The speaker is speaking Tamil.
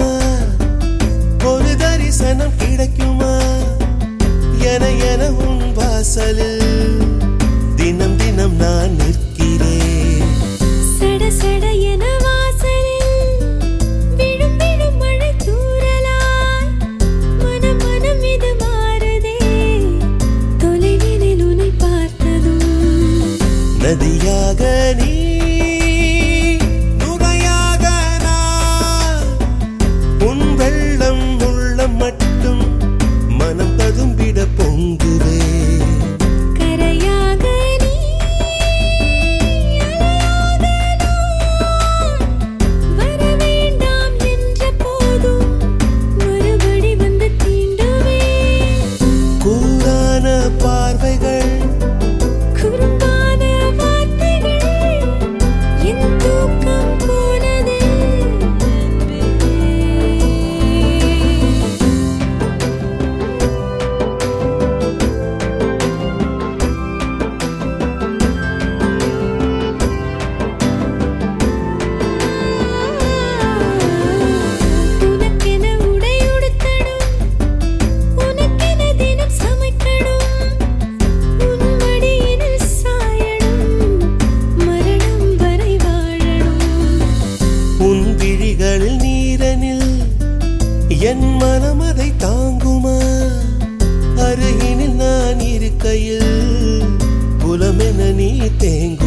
நடக்குமா ஒரு தரிசனம் கிடைக்குமா என என உன் வாசலில் தினம் தினம் நான் நிற்கிறேன் சட சட என வாசலில் விழும் விழும் மழை தூறலாய் மனம் மனம் இது மாறுதே தொலைவினில் உன்னை பார்த்ததும் நதியாக நீ நுரையாக நான் உன் வெள்ளம் உள்ளம் மட்டும் மனம் ததும்பிட பொங்குதே கரையாக நீ அலையாக நான் வர வேண்டாம் என்ற போதும் மறுபடி வந்து தீண்டுவேன் கூரான பார்வைகள் குறும்பான வார்த்தைகள் என் தூக்கம் போனதே உனக்கென உடை உடுத்தணும் உனக்கென தினம் சமைக்கணும் உன் மடியினில் சாயணும் மரணம் வரை வாழணும் உன் விழிகளில் நீரனில் என் மனம் அதை தாங்குமா அருகினில் நான் இருக்கையில் புலமென நீ தேங்கும்